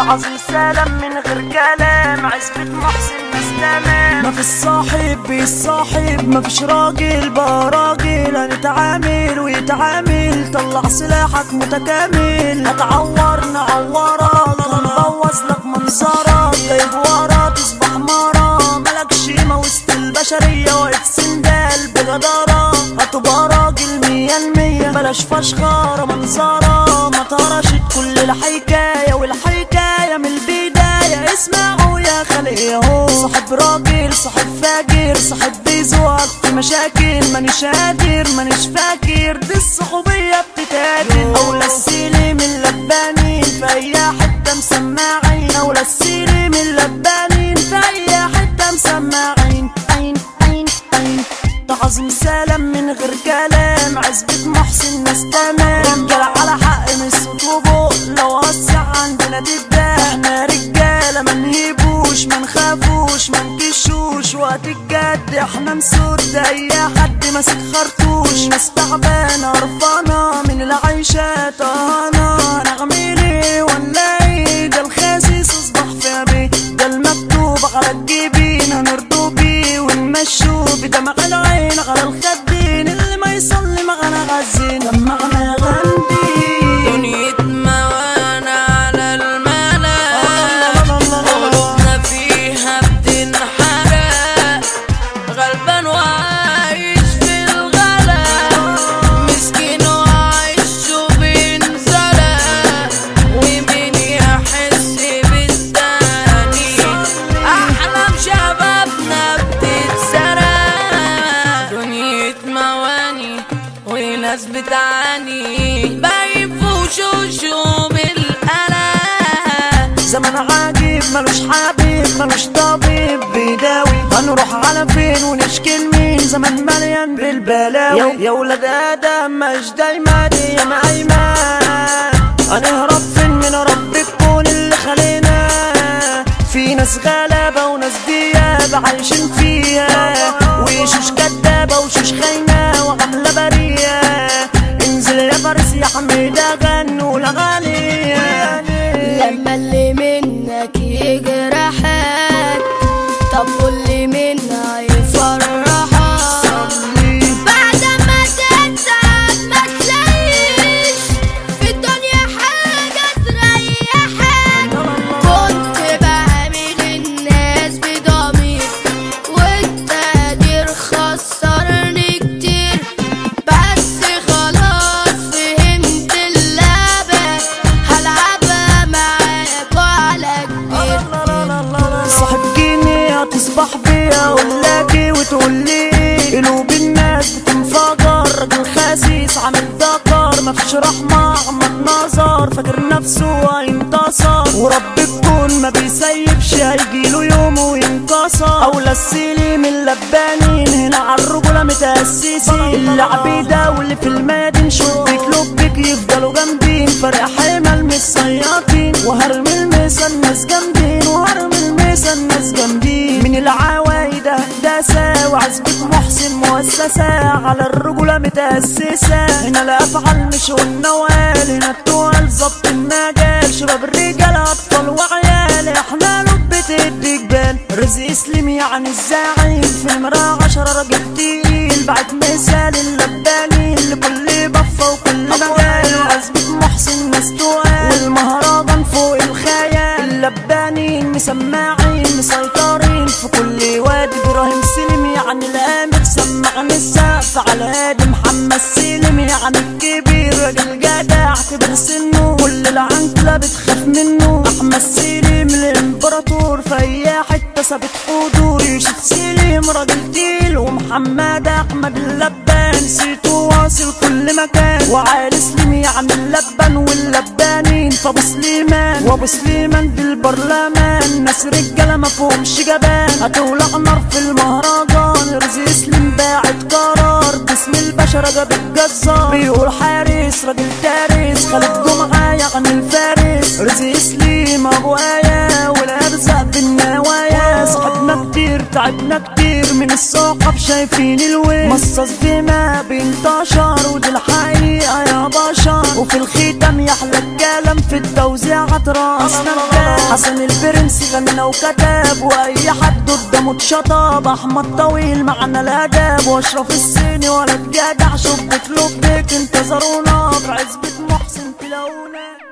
تعظيم سلام من غير كلام عزبة محسن ناس تمام ما في الصاحب بيصاحب ما فيش راجل بقى راجل هنتعامل ويتعامل طلع سلاحك متكامل هتعور نعورك هنبوظ لك منظرك جايب ورا تصبح مرة ملكش قيمة وسط البشرية واقف سندال بجدارة هتبقى راجل مية المية بلاش فشخرة منظرة ما طرشت كل الحكاية والحكاية من البداية اسمعوا يا خلق ياهو صاحب راجل صاحب فاجر صاحب بيزوق في مشاكل مانيش قادر مانيش فاكر دي الصحوبية بتتقاتل أولى السيلي من لبانين في أي حتة مسماعين أولى السيلي من لبانين في أي حتة مسماعين عين عين عين تعظيم سلام من غير كلام عزبة محسن ناس تمام رجال على حق من الصوت وبق لو وسع عندنا تبدا احنا رجالة ما نهيبوش ما نخافوش ما نكشوش وقت الجد احنا نسود اي حد ماسك خرطوش ناس تعبانة قرفانة من العيشة طهانة نعملي ولا ايه ده الخاسس اصبح في بيه ده المكتوب على الجبين هنرضو بيه ونمشوا بدمع العين على الخدين اللي ما يصلي معنا غزين دمعنا غندين دنيتنا وانا على الملا قلوبنا فيها بتنحرق غلبان وعايش في الغلا مسكين وعايش وبينزلق ومين يحس بالتاني احلام شبابنا بتتسرق دنيا مواني وناس بتعاني باين في وشوشهم بالقلق زمن عجيب ملوش حبيب ملوش طبيب بيداوي هنروح على فين ونشكي لمين زمن مليان بالبلاوي يا ولاد ادم مش دايما دي يا ايمان هنهرب فين من رب الكون اللي خلينا في ناس غلابة وناس ديابة عايشين فيها وشوش كدابة وشوش خاينة وعاملة برية انزل يا فارس يا حميدة غنوا الأغاني لما اللي منك يجرحك طب واللي منا يفرحك بعد ما تتعب ما تلاقيش في الدنيا حاجة تريحك كنت بعمل الناس بضمير والتقدير خسرني كتير بس خلاص فهمت اللعبة هلعبها معاك وعلى كبير صاحب جيني هتصبح بيا اقولكي وتقولي قلوب الناس بتنفجر راجل خسيس عامل ذكر مفيش رحمة عمل نظر فاكر نفسه هينتصر ورب الكون ما بيسيبش هيجيله يوم وينكسر اولى السيلي من لبانين هنا عالرجولة متأسسين اللعب ده واللي في المادن شبك لبك يفضلوا جامدين فرق حمل مش صياطين وهرمي المسا الناس جامدين وهرمي المسا الناس جامدين من العوايد هندسة وعزبة محسن مؤسسة على الرجولة متأسسة هنا الأفعال مش والنوال هنا التوال ظبط المجال شباب الرجال أطفال وعيال احنا لبة الجبال رزق سليم يعني الزعيم في المراء عشرة راجل تقيل بعد مثال اللبانين لكل بفة وكل مجال عزبة محسن ناس توال والمهرجان فوق الخيال اللبانين مسماعين مسيطرين في كل وادي ابراهيم سليم يعني الامر سمعني السقف على هادي محمد سليم يعني الكبير راجل جدع كبر سنه كل العنكلة بتخاف منه احمد سليم الامبراطور في اي حتة ثابت حضور يوسف سليم راجل تقيل ومحمد احمد اللبان سيته واصل كل مكان وعالي سليم يعني اللبن واللبانين فابو سليمان وابو سليمان في البرلمان ناس رجاله ما فيهمش جبان هتولع نار في المهرجان رزق سليم باعت قرار باسم البشر جاب الجزار بيقول حارس راجل دارس خالد جمعه يعني الفارس رزق سليم ابو ايه والارزاق بالنوايا صاحبنا كتير تعبنا كتير من الصحاب شايفين الوين مصاص دماء بينتشر ودي الحقيقة يا بشر وفي الختام يحلى الكلام في التوزيعات راسنا حسن البرنس غنى وكتب واي حد قدامه اتشطب احمد طويل معنا الاداب واشرف الصيني ولا جدع شبك لبك انتظرونا في عزبة محسن تلاقونا